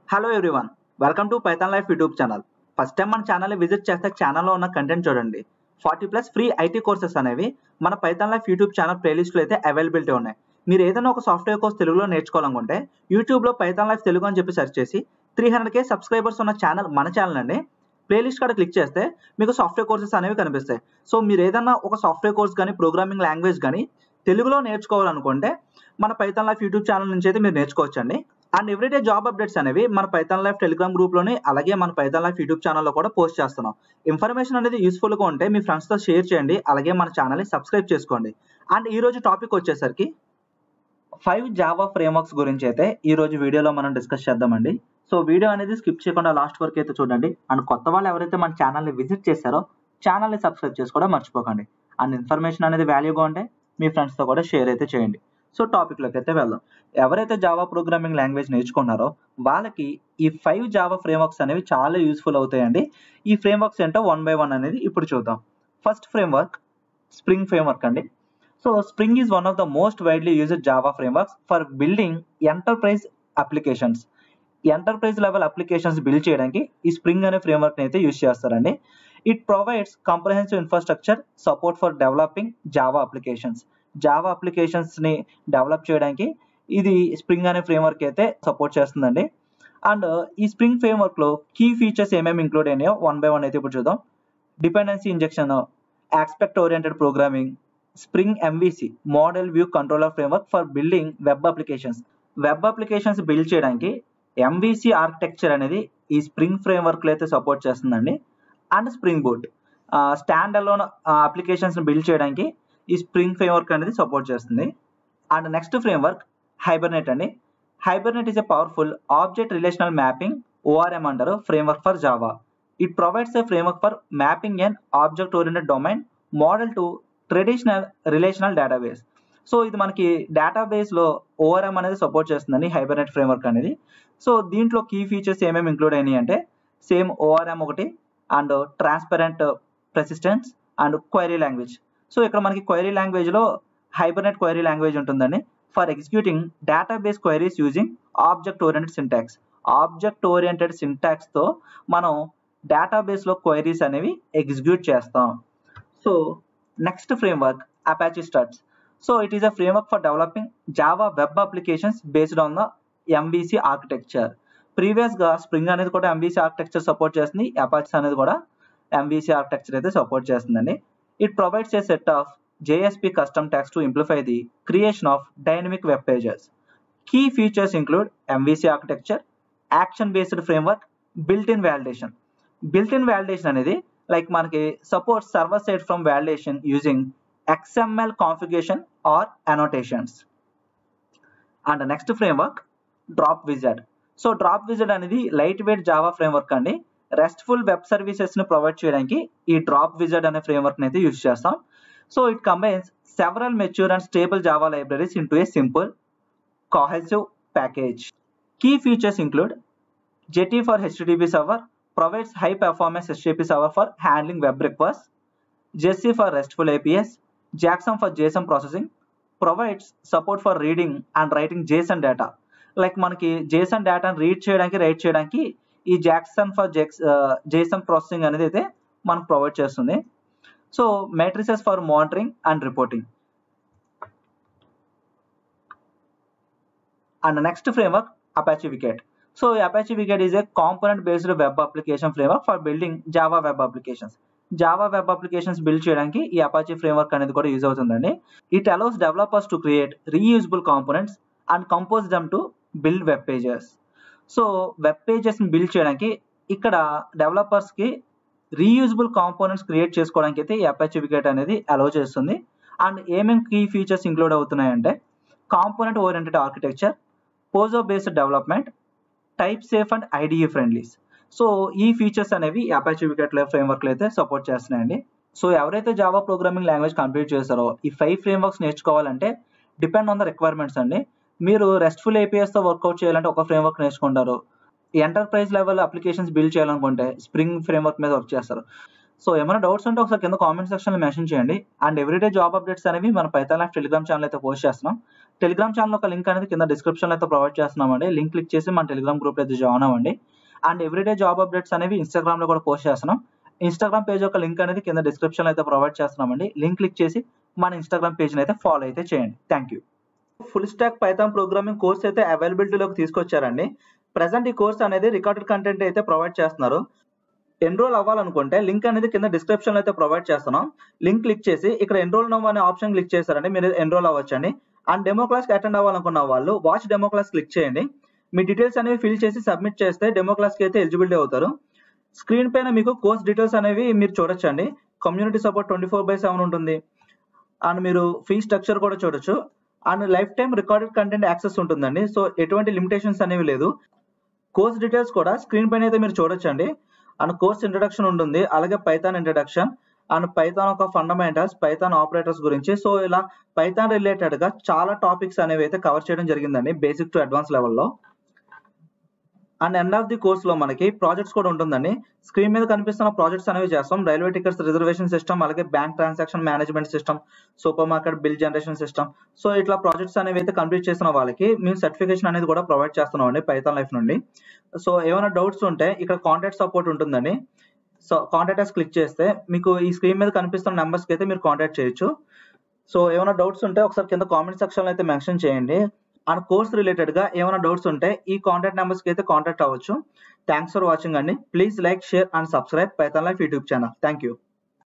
Hello everyone welcome to Python life YouTube channel first time మన channel visit చేస్తే ఛానల్లో ఉన్న కంటెంట్ చూడండి forty plus free IT courses అనేవి మన పైథాన్ లైఫ్ యూట్యూబ్ ఛానల్ ప్లేలిస్ట్లో అయితే అవైలబిలిటీ ఉన్నాయి మీరు ఏదైనా ఒక సాఫ్ట్వేర్ కోర్స్ తెలుగులో నేర్చుకోవాలనుకుంటే యూట్యూబ్లో పైథాన్ లైఫ్ తెలుగు అని చెప్పి సెర్చ్ చేసి త్రీ హండ్రెడ్ కే సబ్స్క్రైబర్స్ ఉన్న ఛానల్ మన ఛానల్ అండి ప్లేలిస్ట్ కాడ క్లిక్ చేస్తే మీకు సాఫ్ట్వేర్ కోర్సెస్ అనేవి కనిపిస్తాయి సో మీరు ఏదైనా ఒక సాఫ్ట్వేర్ కోర్స్ కానీ ప్రోగ్రామింగ్ లాంగ్వేజ్ కానీ తెలుగులో నేర్చుకోవాలనుకుంటే మన పైథాన్ లైఫ్ యూట్యూబ్ ఛానల్ నుంచి అయితే మీరు నేర్చుకోవచ్చండి అండ్ ఎవ్రీడే జాబ్ అప్డేట్స్ అనేవి మన పైథాన్ లైఫ్ టెలిగ్రామ్ గ్రూప్లోనే అలాగే మన పైథాన్ లైఫ్ యూట్యూబ్ ఛానల్లో కూడా పోస్ట్ చేస్తున్నాం ఇన్ఫర్మేషన్ అనేది యూస్ఫుల్గా ఉంటే మీ ఫ్రెండ్స్తో షేర్ చేయండి అలాగే మన ఛానల్ని సబ్స్క్రైబ్ చేసుకోండి అండ్ ఈ రోజు టాపిక్ వచ్చేసరికి ఫైవ్ జావా ఫ్రేమ్వర్క్స్ గురించి అయితే ఈ రోజు వీడియోలో మనం డిస్కస్ చేద్దామండి సో వీడియో అనేది స్కిప్ చేయకుండా లాస్ట్ వరకు అయితే చూడండి అండ్ కొత్త వాళ్ళు ఎవరైతే మన ఛానల్ని విజిట్ చేశారో ఛానల్ని సబ్స్క్రైబ్ చేసుకోవడం మర్చిపోకండి అండ్ ఇన్ఫర్మేషన్ అనేది వాల్యూగా ఉంటే మీ ఫ్రెండ్స్తో కూడా షేర్ అయితే చేయండి సో టాపిక్లోకి అయితే వెళ్దాం ఎవరైతే జావా ప్రోగ్రామింగ్ లాంగ్వేజ్ నేర్చుకున్నారో వాళ్ళకి ఈ ఫైవ్ జావా ఫ్రేమ్వర్క్స్ అనేవి చాలా యూస్ఫుల్ అవుతాయండి ఈ ఫ్రేమ్వర్క్స్ ఏంటో వన్ బై వన్ అనేది ఇప్పుడు చూద్దాం ఫస్ట్ ఫ్రేమ్వర్క్ స్ప్రింగ్ ఫ్రేమ్వర్క్ అండి so Spring is one of the most widely used Java frameworks for building enterprise applications enterprise level applications build చేయడానికి ఈ స్ప్రింగ్ అనే ఫ్రేమ్వర్క్ అయితే యూజ్ చేస్తారండి it provides comprehensive infrastructure support for developing Java applications Java applications ని develop చేయడానికి ఇది spring అనే framework అయితే సపోర్ట్ చేస్తుందండి అండ్ ఈ స్ప్రింగ్ ఫ్రేమ్వర్క్ లో కీ ఫీచర్స్ ఏమేమి ఇంక్లూడ్ అయినాయో వన్ బై వన్ అయితే ఇప్పుడు చూద్దాం dependency injection aspect oriented programming Spring MVC model view controller framework for building web applications web applications build చేయడానికి ఎంవిసి ఆర్కిటెక్చర్ అనేది ఈ స్ప్రింగ్ ఫ్రేమ్వర్క్ లో అయితే సపోర్ట్ చేస్తుందండి and Spring Boot standalone applications build చేయడానికి ఈ స్ప్రింగ్ ఫ్రేమ్వర్క్ అనేది support చేస్తుంది అండ్ నెక్స్ట్ ఫ్రేమ్వర్క్ హైబర్నెట్ అండి Hibernate is a powerful object relational mapping ORM అంటారు framework for Java it provides a framework for mapping and object oriented domain model to traditional relational database so ఇది మనకి database లో ORM అనేది support చేస్తుందండి Hibernate framework అనేది so దీంట్లో key features ఏమేమి include అయినాయి అంటే సేమ్ ఓఆర్ఎం ఒకటి and transparent persistence and query language so ఇక్కడ మనకి క్వైరీ లాంగ్వేజ్ లో హైబర్నెట్ క్వైరీ లాంగ్వేజ్ ఉంటుందండి for executing database queries using object oriented syntax object oriented syntax తో మనం డేటాబేస్ లో క్వైరీస్ అనేవి ఎగ్జిక్యూట్ చేస్తాం so next framework Apache Struts so it is a framework for developing Java web applications based on the MVC architecture previous గా Spring అనేది కూడా MVC architecture support చేస్తుంది Apache అనేది కూడా ఎంబీసీ ఆర్కిటెక్చర్ అయితే సపోర్ట్ చేస్తుందండి it provides a set of JSP custom tags to amplify the creation of dynamic web pages. Key features include MVC architecture, action-based framework, built-in validation. Built-in validation అనేది like మనకి support server side form validation using XML configuration or annotations. And next framework Dropwizard so Dropwizard అనేది lightweight Java framework అండి RESTful web services ని provide చేయడానికి ఈ Dropwizard అనే framework అయితే use చేస్తాం so it combines several mature and stable Java libraries into a simple, cohesive package. Key features include Jetty for HTTP server, provides high performance HTTP server for handling web requests, Jessie for RESTful APIs, Jackson for JSON processing, provides support for reading and writing JSON data. Like మనకి JSON డేటాను read చేయడానికి write చేయడానికి ఈ Jackson for జెక్స్ JSON processing అనేది అయితే మనకు ప్రొవైడ్ చేస్తుంది so matrices for monitoring and reporting and next framework Apache Wicket so Apache Wicket is a component based web application framework for building Java web applications Java web applications build చేయడానికి ఈ Apache framework అనేది కూడా use అవుతుందండి it allows developers to create reusable components and compose dum to build web pages so web pages ని build చేయడానికి ఇక్కడ developers కి reusable components create చేసుకోవడానికి అయితే ఈ అపాచీ వికెట్ అనేది అలౌ చేస్తుంది అండ్ ఏమేమి కీ ఫీచర్స్ ఇంక్లూడ్ అవుతున్నాయంటే component oriented architecture POJO based development type safe and IDE ఫ్రెండ్లీస్ సో ఈ ఫీచర్స్ అనేవి అపాచీ వికెట్ ఫ్రేమ్వర్క్లు అయితే సపోర్ట్ చేస్తున్నాయండి సో ఎవరైతే జావా ప్రోగ్రామింగ్ లాంగ్వేజ్ కంప్లీట్ చేస్తారో ఈ ఫైవ్ ఫ్రేమ్వర్క్స్ నేర్చుకోవాలంటే డిపెండ్ ఆన్ ద రిక్వైర్మెంట్స్ అండి మీరు రెస్ట్ఫుల్ ఏపీఎస్తో వర్కౌట్ చేయాలంటే ఒక ఫ్రేమ్వర్క్ నేర్చుకుంటారు ఎంటర్ప్రైజ్ లెవెల్ అప్లికేషన్స్ బిల్డ్ చేయాలనుకుంటే స్ప్రింగ్ ఫ్రేమ్వర్క్ మీద వర్క్ చేస్తారు సో ఏమైనా డౌట్స్ ఉంటే ఒకసారి కింద కామెంట్ సెక్షన్లో మెన్షన్ చేయండి అండ్ ఎవ్రీడే జాబ్ అప్డేట్స్ అనేవి మన పైథాన్ లైఫ్ టెలిగ్రామ్ ఛానల్ అయితే పోస్ట్ చేస్తున్నాం టెలిగ్రామ్ ఛానల్ ఒక లింక్ అనేది కింద డిస్క్రిప్షన్లో అయితే ప్రొవైడ్ చేస్తున్నామండి లింక్ క్లిక్ చేసి మన టెలిగ్రామ్ గ్రూప్ అయితే జాయిన్ అవ్వండి అండ్ ఎవ్రీడే జాబ్ అప్డేట్స్ అనేవి ఇన్స్టాగ్రామ్లో కూడా పోస్ట్ చేస్తున్నాం ఇన్స్టాగ్రామ్ పేజ్ యొక్క లింక్ అనేది కింద డిస్క్రిప్షన్లో అయితే ప్రొవైడ్ చేస్తున్నామండి లింక్ క్లిక్ చేసి మన ఇన్స్టాగ్రామ్ పేజ్ని అయితే ఫాలో అయితే చేయండి thank you full stack Python programming course అయితే అవైలబిలిటీలోకి తీసుకొచ్చారండి ప్రజెంట్ ఈ కోర్స్ అనేది రికార్డెడ్ కంటెంట్ అయితే ప్రొవైడ్ చేస్తున్నారు ఎన్రోల్ అవ్వాలనుకుంటే లింక్ అనేది కింద డిస్క్రిప్షన్ లో అయితే ప్రొవైడ్ చేస్తున్నాం లింక్ క్లిక్ చేసి ఇక్కడ ఎన్రోల్ నవ్ అనే ఆప్షన్ క్లిక్ చేశారండి మీరు ఎన్రోల్ అవ్వచ్చండి అండ్ డెమో క్లాస్ అటెండ్ అవ్వాలనుకున్న వాళ్ళు వాచ్ డెమో క్లాస్ క్లిక్ చేయండి మీ డీటెయిల్స్ అనేవి ఫిల్ చేసి సబ్మిట్ చేస్తే డెమో క్లాస్కి అయితే ఎలిజిబిలిటీ అవుతారు స్క్రీన్ పైన మీకు కోర్స్ డీటెయిల్స్ అనేవి మీరు చూడొచ్చండి community support twenty four by seven ఉంటుంది అండ్ మీరు ఫీ స్ట్రక్చర్ కూడా చూడొచ్చు and lifetime recorded content access ఉంటుందండి సో ఎటువంటి లిమిటేషన్స్ అనేవి లేదు కోర్స్ డీటెయిల్స్ కూడా స్క్రీన్ పైన అయితే మీరు చూడొచ్చండి అండ్ కోర్స్ ఇంట్రడక్షన్ ఉంటుంది అలాగే పైథాన్ ఇంట్రడక్షన్ అండ్ పైథాన్ ఒక ఫండమెంటల్స్ పైథాన్ ఆపరేటర్స్ గురించి సో ఇలా పైథాన్ రిలేటెడ్ గా చాలా టాపిక్స్ అనేవి అయితే కవర్ చేయడం జరిగిందండి బేసిక్ టు అడ్వాన్స్ లెవెల్లో and end of the course లో మనకి ప్రాజెక్ట్స్ కూడా ఉంటుందండి స్క్రీన్ మీద కనిపిస్తున్న ప్రాజెక్ట్స్ అనేవి చేస్తాం రైల్వే టికెట్స్ రిజర్వేషన్ సిస్టమ్ అలాగే bank transaction management system supermarket bill generation system so ఇట్లా ప్రాజెక్ట్స్ అనేవి అయితే కంప్లీట్ చేసిన వాళ్ళకి మేము సర్టిఫికేషన్ అనేది కూడా ప్రొవైడ్ చేస్తున్నాం అండి పైథాన్ లైఫ్ నుండి సో ఏమైనా డౌట్స్ ఉంటే ఇక్కడ కాంటాక్ట్ సపోర్ట్ ఉంటుందండి సో కాంటాక్ట్ క్లిక్ చేస్తే మీకు ఈ స్క్రీన్ మీద కనిపిస్తున్న నెంబర్స్కి అయితే మీరు కాంటాక్ట్ చేయొచ్చు సో ఏమైనా డౌట్స్ ఉంటే ఒకసారి కింద కామెంట్ సెక్షన్లో అయితే మెన్షన్ చేయండి అండ్ కోర్స్ రిలేటెడ్ గా ఏమైనా డౌట్స్ ఉంటే ఈ కాంటాక్ట్ నెంబర్స్ కి అయితే కాంటాక్ట్ అవ్వచ్చు థ్యాంక్స్ ఫర్ వాచింగ్ అండి please like share and subscribe Python life YouTube channel thank you